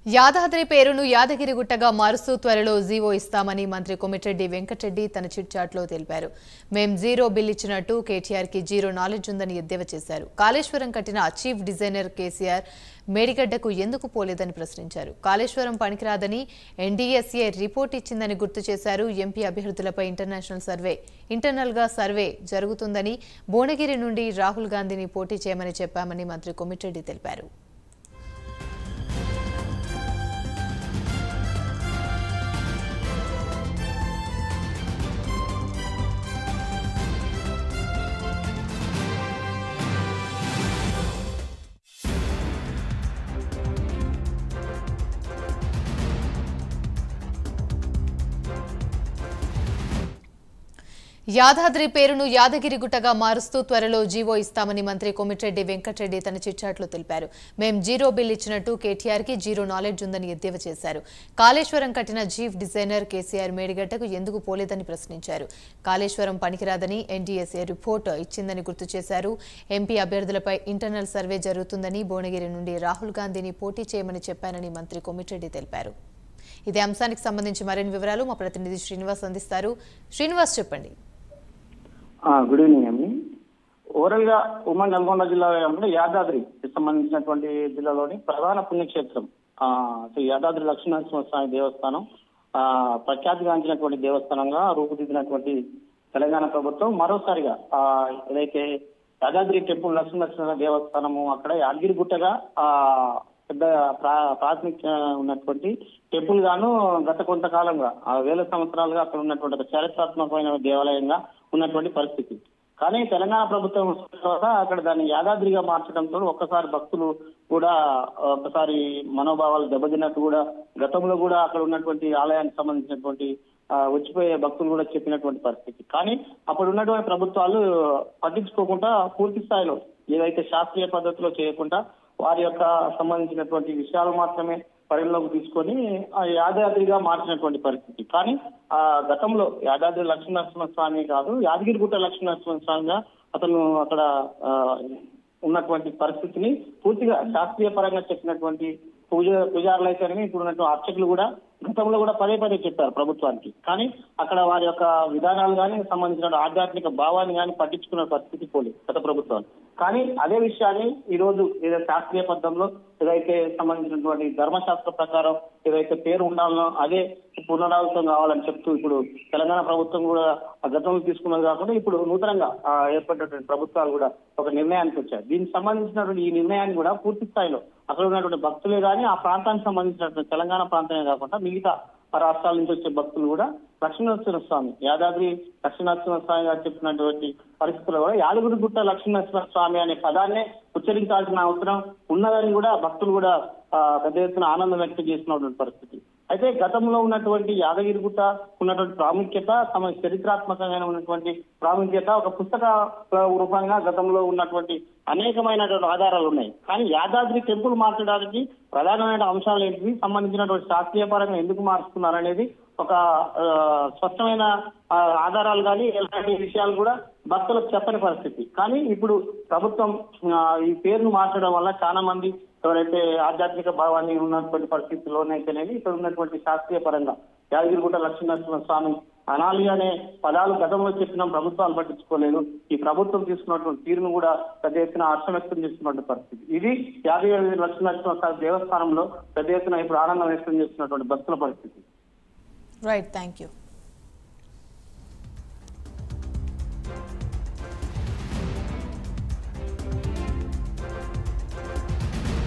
యాదాద్రి పేరును యాదగిరిగుట్టగా మారుస్తూ త్వరలో జీవో ఇస్తామని మంత్రి కొమిటిరెడ్డి వెంకటరెడ్డి తన చిట్చాట్లో తెలిపారు మేం జీరో బిల్ ఇచ్చినట్టు కేటీఆర్కి జీరో నాలెడ్జ్ ఉందని ఎద్దేవా చేశారు కాళేశ్వరం కట్టిన చీఫ్ డిజైనర్ కేసీఆర్ మేడిగడ్డకు ఎందుకు పోలేదని ప్రశ్నించారు కాళేశ్వరం పనికిరాదని ఎన్డీఎస్ఏ రిపోర్ట్ ఇచ్చిందని గుర్తు చేశారు ఎంపీ అభ్యర్థులపై ఇంటర్నేషనల్ సర్వే ఇంటర్నల్గా సర్వే జరుగుతుందని భువనగిరి నుండి రాహుల్ గాంధీని పోటీ చేయమని చెప్పామని మంత్రి కొమిటిరెడ్డి తెలిపారు యాదాద్రి పేరును యాదగిరిగుట్టగా మారుస్తూ త్వరలో జీవో ఇస్తామని మంత్రి కొమిటిరెడ్డి వెంకటరెడ్డి తన చిట్చాట్లో తెలిపారు మేం జీరో బిల్ ఇచ్చినట్టు కేటీఆర్కి జీరో నాలెడ్జ్ ఉందని ఎద్దేవా చేశారు కాళేశ్వరం కట్టిన చీఫ్ డిజైనర్ కేసీఆర్ మేడిగడ్డకు ఎందుకు పోలేదని ప్రశ్నించారు కాళేశ్వరం పనికిరాదని ఎన్డీఎస్ఏ రిపోర్ట్ ఇచ్చిందని గుర్తు చేశారు ఎంపీ అభ్యర్థులపై ఇంటర్నల్ సర్వే జరుగుతుందని భువనగిరి నుండి రాహుల్ గాంధీని పోటీ చేయమని చెప్పానని మంత్రి కొమిటిరెడ్డి తెలిపారు ఇదే అంశానికి సంబంధించి మరిన్ని వివరాలు మా ప్రతినిధి శ్రీనివాస్ అందిస్తారు శ్రీనివాస్ చెప్పండి ఆ, గుడ్ ఈవినింగ్ అండి ఓవరాల్ గా ఉమ్మడి నల్గొండ జిల్లా యాదాద్రికి సంబంధించినటువంటి జిల్లాలోని ప్రధాన పుణ్యక్షేత్రం ఆ, శ్రీ యాదాద్రి లక్ష్మీనరసింహ స్వామి దేవస్థానం ఆ ప్రఖ్యాతిగాంచినటువంటి దేవస్థానంగా రూపుదిద్దినటువంటి తెలంగాణ ప్రభుత్వం మరోసారిగా ఆ ఏదైతే యాదాద్రి టెంపుల్ లక్ష్మీనరసింహ దేవస్థానము అక్కడ యాదగిరిగుట్టగా ఆ పెద్ద ప్రా- ప్రాథమిక ఉన్నటువంటి టెంపుల్ గాను గత కొంతకాలంగా ఆ వేల సంవత్సరాలుగా అక్కడ ఉన్నటువంటి ఒక చారిత్రాత్మకమైన దేవాలయంగా ఉన్నటువంటి పరిస్థితి కానీ తెలంగాణ ప్రభుత్వం వచ్చిన తర్వాత అక్కడ దాన్ని యాదాద్రిగా మార్చడంతో ఒక్కసారి భక్తులు కూడా ఒకసారి మనోభావాలు దెబ్బతిన్నట్టు కూడా గతంలో కూడా అక్కడ ఉన్నటువంటి ఆలయానికి సంబంధించినటువంటి ఆ, వచ్చిపోయే భక్తులు కూడా చెప్పినటువంటి పరిస్థితి కానీ అప్పుడు ఉన్నటువంటి ప్రభుత్వాలు పట్టించుకోకుండా పూర్తి స్థాయిలో ఏదైతే శాస్త్రీయ పద్ధతిలో చేయకుండా వారి యొక్క సంబంధించినటువంటి విషయాలు మాత్రమే పరిగణలోకి తీసుకొని ఆ యాదాద్రిగా మార్చినటువంటి పరిస్థితి కానీ ఆ గతంలో యాదాద్రి లక్ష్మీనరసింహ స్వామి కాదు యాదగిరిగుట్ట లక్ష్మీనరసింహ స్వామిగా అతను అక్కడ ఆ, ఉన్నటువంటి పరిస్థితిని పూర్తిగా శాస్త్రీయ పరంగా చెప్పినటువంటి పూజ పూజారులు అయితేనే ఇప్పుడు ఉన్నటువంటి అర్చకులు కూడా గతంలో కూడా పదే పదే చెప్పారు ప్రభుత్వానికి కానీ అక్కడ వారి యొక్క విధానాలు కానీ సంబంధించిన ఆధ్యాత్మిక భావాన్ని కానీ పట్టించుకున్న పరిస్థితి పోలేదు గత ప్రభుత్వాలు కానీ అదే విషయాన్ని ఈ రోజు ఏదో శాస్త్రీయ పద్ధతిలో ఏదైతే సంబంధించినటువంటి ధర్మశాస్త్ర ప్రకారం ఏదైతే పేరు ఉండాలనో అదే పునరావృతం కావాలని చెప్తూ ఇప్పుడు తెలంగాణ ప్రభుత్వం కూడా ఆ గతంలో తీసుకున్నది కాకుండా ఇప్పుడు నూతనంగా ఆ, ఏర్పడినటువంటి ప్రభుత్వాలు కూడా ఒక నిర్ణయానికి వచ్చాయి దీనికి సంబంధించినటువంటి ఈ నిర్ణయాన్ని కూడా పూర్తి స్థాయిలో అక్కడ ఉన్నటువంటి భక్తులే కానీ ఆ ప్రాంతానికి సంబంధించినటువంటి తెలంగాణ ప్రాంతమే కాకుండా మిగతా రాష్ట్రాల నుంచి వచ్చే భక్తులు కూడా లక్ష్మీనరసింహ స్వామి యాదాద్రి లక్ష్మీనరసింహ స్వామి గారు చెప్పినటువంటి పరిస్థితుల్లో కూడా యాదగిరిగుట్ట లక్ష్మీనరసింహ స్వామి అనే పదాన్నే ఉచ్చరించాల్సిన అవసరం ఉన్నదని కూడా భక్తులు కూడా ఆ, పెద్ద ఎత్తున ఆనందం వ్యక్తం చేసినటువంటి పరిస్థితి అయితే గతంలో ఉన్నటువంటి యాదగిరిగుట్ట ఉన్నటువంటి ప్రాముఖ్యత తమ చరిత్రాత్మకంగా ఉన్నటువంటి ప్రాముఖ్యత ఒక పుస్తక ఆ, రూపంగా గతంలో ఉన్నటువంటి అనేకమైనటువంటి ఆధారాలు ఉన్నాయి కానీ యాదాద్రి టెంపుల్ మార్చడానికి ప్రధానమైన అంశాలు ఏంటి సంబంధించినటువంటి శాస్త్రీయ పరంగా ఎందుకు మారుస్తున్నారు అనేది ఒక ఆ, స్పష్టమైన ఆ, ఆధారాలు కానీ ఎలాంటి విషయాలు కూడా భక్తులకు చెప్పని పరిస్థితి కానీ ఇప్పుడు ప్రభుత్వం ఆ, ఈ పేరును మార్చడం వల్ల చాలా మంది ఎవరైతే ఆధ్యాత్మిక భావాన్ని ఉన్నటువంటి పరిస్థితుల్లోనైతేనేది ఇక్కడ ఉన్నటువంటి శాస్త్రీయ పరంగా యాదగిరిగుట్ట లక్ష్మీనరసింహ స్వామి అనాలి అనే పదాలు గతంలో చెప్పిన ప్రభుత్వాలు పట్టించుకోలేదు ఈ ప్రభుత్వం తీసుకున్నటువంటి తీరును కూడా పెద్ద ఎత్తున హర్షం వ్యక్తం చేస్తున్నటువంటి పరిస్థితి ఇది యాదగిరి లక్ష్మీనరసింహ స్వామి దేవస్థానంలో పెద్ద ఎత్తున ఇప్పుడు ఆనందం వ్యక్తం చేస్తున్నటువంటి భక్తుల పరిస్థితి రైట్ థ్యాంక్ యూ